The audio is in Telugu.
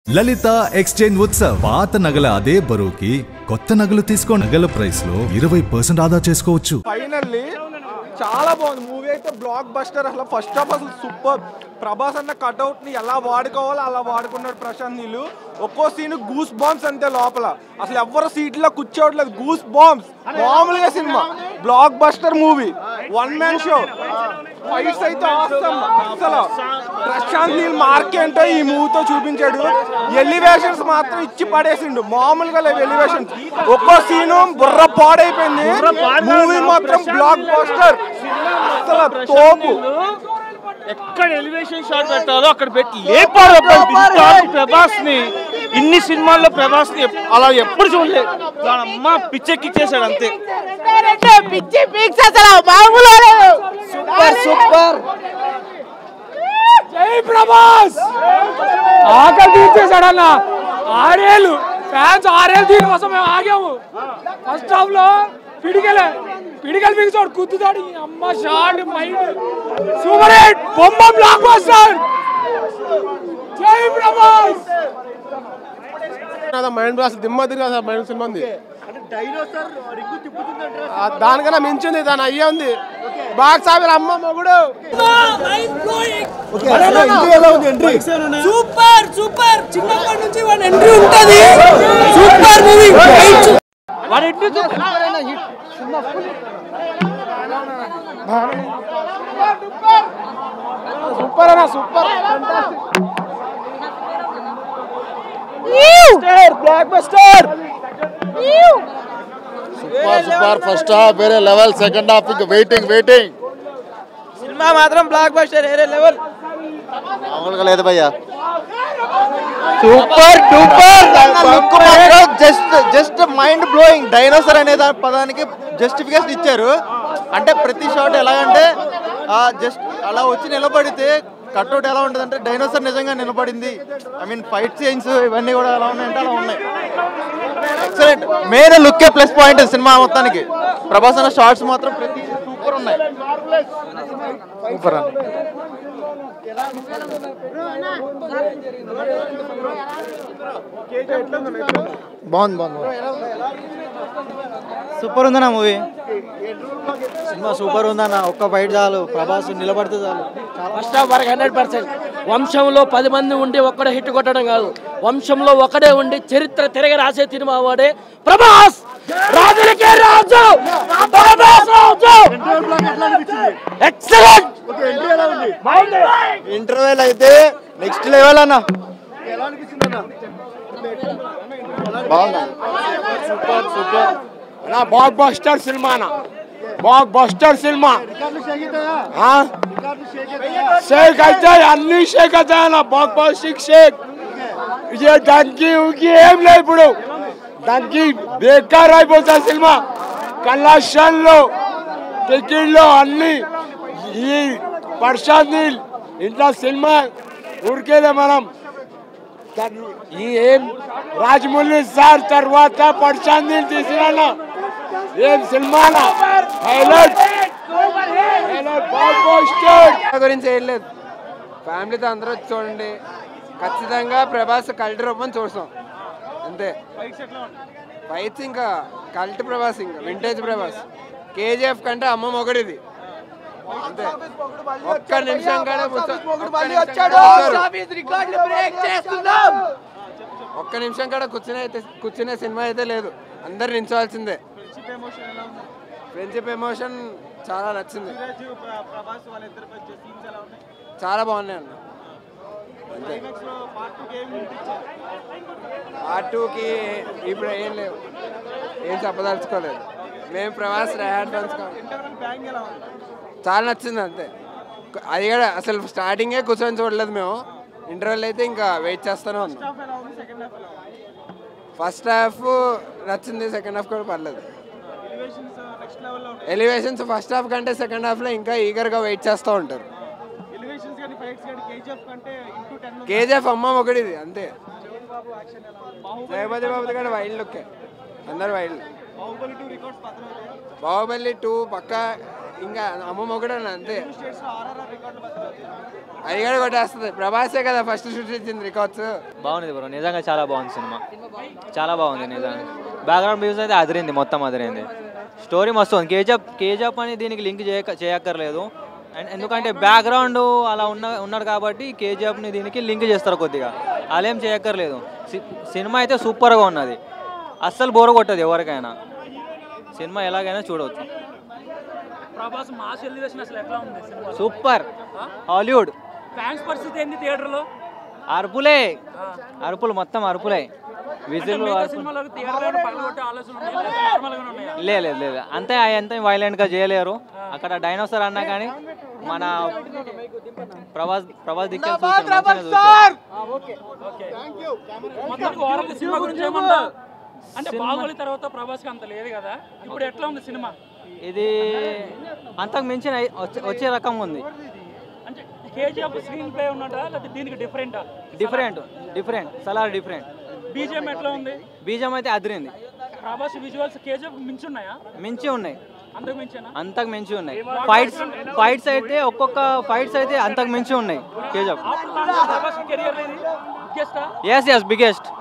లలిత ఎక్స్చేంజ్ ఉత్సవ్ పాత నగల అదే బరువుకి కొత్త నగలు తీసుకో నగల ప్రైస్ లో ఇరవై పర్సెంట్ ఆదా చేసుకోవచ్చు ఫైనల్లీ చాలా బాగుంది మూవీ అయితే బ్లాక్ బస్టర్ అసలు ఫస్ట్ ఆఫ్ అసలు సూపర్ ప్రభాస్ అన్న కట్అవుట్ ని ఎలా వాడుకోవాలో అలా వాడుకున్నాడు ప్రశాంత్ నీళ్ళు ఒక్కో సీన్ గూస్ బాంబ్స్ అంతే లోపల అసలు ఎవరు సీట్లో కూర్చోవట్లేదు గూస్ బాంబ్స్ మామూలుగా సినిమా blockbuster movie one man show fights అయితే awesome. అసలు ప్రశాంత్ నీల్ మార్క్ ఏంటో ఈ మూవీతో చూపించాడు ఎలివేషన్స్ మాత్రం ఇచ్చి పడేసిండు మామూలుగా లేవు ఎలివేషన్స్ ఒక్కో సీను బుర్ర పాడైపోయింది మూవీ మాత్రం బ్లాక్ బస్టర్ అసలు తోపు ఎక్కడ ఎలివేషన్ షాట్ పెట్టాలో అక్కడ పెట్టి లేపాడు అబ్బాయి ప్రభాస్ ని ఇన్ని సినిమాల్లో ప్రభాస్ ని అలా ఎప్పుడు చూడలేదు దాని అమ్మ పిచ్చెక్కిచ్చేసాడు అంతే పిచ్చి పిక్స్ అసలు మామూలు లేదు సూపర్ సూపర్ జై ప్రభాస్ ఆకలి తీర్చేశాడన్న ఆరేళ్ళు ఫ్యాన్స్ ఆరేళ్ళు దీనికోసం మేము ఆగాము ఫస్ట్ హాఫ్ లో పిడిగలే పిడిగలు బిగిచాడు కుద్దుతాడు ఈ అమ్మ షార్ట్ మైండ్ సూపర్ హిట్ బొమ్మ బ్లాక్ బస్టర్ జై ప్రభాస్ మైండ్ బ్లాస్ట్ దిమ్మ తిరిగి అసలు మైండ్ సినిమా ఉంది ఆ, దానికన్నా మించింది దాని అయ్యే ఉంది బాక్స్ ఆఫీస్ అమ్మ మొగుడు సూపర్ సూపర్ చిన్నప్పటి నుంచి వాడి ఎంట్రీ ఉంటది సూపర్ మూవీ వాడు ఎన్ని సూపర్ అన్న super blockbuster super super first half వేరే లెవెల్ సెకండ్ హాఫ్ ఇంకా వెయిటింగ్ వెయిటింగ్ సినిమా మాత్రం బ్లాక్ బస్టర్ వేరే లెవెల్ మామూలుగా లేదు భయ్యా సూపర్ డూపర్ లుక్ మాత్రం just just mind blowing dinosaur అనే దాని పదానికి జస్టిఫికేషన్ ఇచ్చారు అంటే ప్రతి షాట్ ఎలాగంటే జస్ట్ అలా వచ్చి నిలబడితే కట్అవుట్ ఎలా ఉంటుంది అంటే డైనోసర్ నిజంగా నిలబడింది ఐ మీన్ ఫైట్ సీన్స్ ఇవన్నీ కూడా ఎలా ఉన్నాయంటే అలా ఉన్నాయి excellent main look plus point cinema మొత్తానికి ప్రభాస్ అన్న షార్ట్స్ మాత్రం ప్రతి సూపర్ ఉన్నాయి సూపర్ అన్న బాగుంది బాగుంది సూపర్ ఉందన్న మూవీ సినిమా సూపర్ ఉందన్న ఒక్క ఫైట్ చాలు ప్రభాస్ నిలబడితే చాలు ఫస్ట్ హాఫ్ వరకు హండ్రెడ్ పర్సెంట్ వంశంలో పది మంది ఉండి ఒక్కడే హిట్ కొట్టడం కాదు వంశంలో ఒకడే ఉండి చరిత్ర తిరగ రాసే సినిమా వాడే ప్రభాస్ రాజులకే రాజు ప్రభాస్ రాజు ఎక్సలెంట్ ఇంటర్వెల్ అయితే నెక్స్ట్ లెవెల్ అన్న నా బ్లాక్ బస్టర్ సినిమా నా బ్లాక్ బస్టర్ సినిమా ఆ? షేక్ అయితే అన్ని షేక్ అవుతాయి నా బ్లాక్ బస్టింగ్ షేక్ ఇది దానికి ఉనికి ఏం లేదు ఇప్పుడు దానికి బేకార్ అయిపోతుంది సినిమా కలెక్షన్లు టికెట్లు అన్ని ఈ ప్రశాంత్ నీల్ ఇంట్లో సినిమా ఉరికేదే మనం దాన్ని ఈ ఏం రాజమౌళి సార్ తర్వాత ప్రశాంత్ నీల్ తీసినా ఏం సినిమా హైలైట్ గురించి ఏం లేదు ఫ్యామిలీతో అందరూ వచ్చి చూడండి ఖచ్చితంగా ప్రభాస్ కల్ట్ రూపం చూస్తాం అంతే ఫైట్స్ ఇంకా కల్ట్ ప్రభాస్ ఇంకా వింటేజ్ ప్రభాస్ కేజీఎఫ్ కంటే అమ్మ మొగడిది అంతే ఒక్క నిమిషం కూడా కూర్చో- ఒక్క నిమిషం కూడా కూర్చోరు. ఒక్క నిమిషం కూడా కూర్చునే అయితే కూర్చునే సినిమా అయితే లేదు అందరు నించోవాల్సిందే ఫ్రెండ్షిప్ ఎమోషన్ చాలా నచ్చింది చాలా బాగున్నాయి అన్న అంతే పార్ట్ టూకి ఇప్పుడు ఏం లేవు ఏం చెప్పదలుచుకోలేదు మేము ప్రవాస్ ర్యాడ్ ఫ్యాన్స్ చాలా నచ్చింది అంతే అది కూడా అసలు స్టార్టింగే కూర్చొని చూడలేదు మేము ఇంటర్వెల్ అయితే ఇంకా వెయిట్ చేస్తూనే ఉన్నాం ఫస్ట్ హాఫ్ నచ్చింది సెకండ్ హాఫ్ కూడా పర్లేదు ఎలివేషన్స్ ఫస్ట్ హాఫ్ కంటే సెకండ్ హాఫ్లో ఇంకా ఈగర్గా వెయిట్ చేస్తూ ఉంటారు కేజీఎఫ్ అమ్మ ఒకటిది అంతే జగపతి బాబు కూడా వైల్డ్ లుక్ అందరు వైల్డ్ బాహుబలి టూ పక్క ఇంకా అమ్మమ్మ కూడా అంతే అది కూడా కొట్టేస్తుంది ప్రభాసే కదా ఫస్ట్ సృష్టించింది రికార్డ్స్ బాగుంది బ్రో నిజంగా చాలా బాగుంది సినిమా చాలా బాగుంది నిజంగా బ్యాక్గ్రౌండ్ మ్యూజిక్ అయితే అదిరింది మొత్తం అదిరింది స్టోరీ మస్తు ఉంది కేజప్ కేజప్ అని దీనికి లింక్ చేయక చేయక్కర్లేదు అండ్ ఎందుకంటే బ్యాక్గ్రౌండ్ అలా ఉన్న ఉన్నాడు కాబట్టి కేజీఎఫ్ని దీనికి లింక్ చేస్తారు కొద్దిగా అలా ఏం చేయక్కర్లేదు సి- సినిమా అయితే సూపర్గా ఉన్నది అస్సలు బోర్ కొట్టదు ఎవరికైనా సినిమా ఎలాగైనా చూడవచ్చు ప్రభాస్ మాస్ ఎలివేషన్ అసలు ఎట్లా ఉంది సినిమా సూపర్ హాలీవుడ్ ఫ్యాన్స్ పరిస్థితి ఏంది థియేటర్లో అరుపులే అరుపులు మొత్తం అరుపులే విజిల్ మిగతా అరుపులు సినిమాలకు థియేటర్లో పగలగొట్టే ఆలోచన ఉన్నాయా లేదా నార్మల్గానే ఉన్నాయా లేదు లేదు లేదు అంతే అంతే వైలెంట్గా చేయలేరు అక్కడ డైనోసార్ అన్నా కానీ మన ప్రభాస్ ప్రభాస్ దిక్కే చూసాం మంచిగానే చూసాం. మొత్తం ఓవరాల్ సినిమా గురించి ఏమంటావు అంటే బాహుబలి తర్వాత ప్రభాస్కి అంత లేదు కదా ఇప్పుడు ఎట్లా ఉంది సినిమా ఇది అంతకు మించిన వచ్చే- వచ్చే రకం ఉంది అంటే కేజీఎఫ్ స్క్రీన్ ప్లే ఉన్నదా లేకపోతే దీనికి డిఫరెంటా different different Salaar different BGM ఎట్లా ఉంది బీజం అయితే అదిరింది ప్రభాస్ విజువల్స్ కేజీఎఫ్ మించి ఉన్నాయా మించి ఉన్నాయి అంతకు మించేనా అంతకు మించి ఉన్నాయి ఫైట్స్ ఫైట్స్ అయితే ఒక్కొక్క ఫైట్స్ అయితే అంతకు మించి ఉన్నాయి కేజప్ ప్రభాస్ కెరియర్ లేదు గెస్టా ఎస్ ఎస్ బిగ్గెస్ట్